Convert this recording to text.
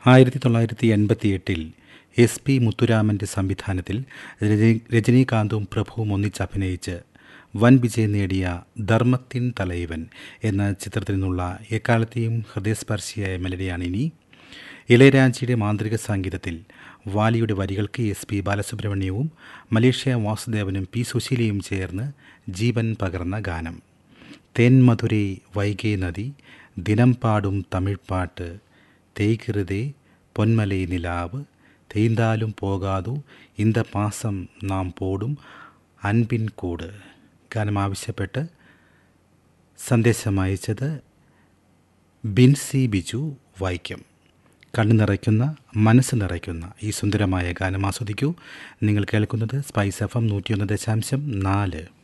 ആയിരത്തി തൊള്ളായിരത്തി എൺപത്തി എട്ടിൽ എസ് പി മുത്തുരാമൻ്റെ സംവിധാനത്തിൽ രജനി- രജനീകാന്തും പ്രഭുവും ഒന്നിച്ചഭിനയിച്ച് വൻ വിജയം നേടിയ ധർമ്മത്തിൻ തലൈവൻ എന്ന ചിത്രത്തിൽ നിന്നുള്ള എക്കാലത്തെയും ഹൃദയസ്പർശിയായ മെലഡിയാണ് ഇനി ഇളയരാജയുടെ മാന്ത്രിക സംഗീതത്തിൽ വാലിയുടെ വരികൾക്ക് എസ് പി ബാലസുബ്രഹ്മണ്യവും മലേഷ്യ വാസുദേവനും പി സുശീലയും ചേർന്ന് ജീവൻ പകർന്ന ഗാനം തേൻമധുരേ വൈകേ നദി ദിനം പാടും തമിഴ് പാട്ട് തേയ്ക്കിറുതേ പൊന്മലൈ നിലാവ് തേയ്ന്താലും പോകാതു ഇന്ത പാസം നാം പോടും അൻപിൻ കൂട് ഗാനം ആവശ്യപ്പെട്ട് സന്ദേശം അയച്ചത് ബിൻസി ബിജു വൈക്കം കണ്ണു നിറയ്ക്കുന്ന മനസ്സ് നിറയ്ക്കുന്ന ഈ സുന്ദരമായ ഗാനം ആസ്വദിക്കൂ നിങ്ങൾ കേൾക്കുന്നത് സ്പൈസ് എഫ് എം നൂറ്റിയൊന്ന് ദശാംശം നാല്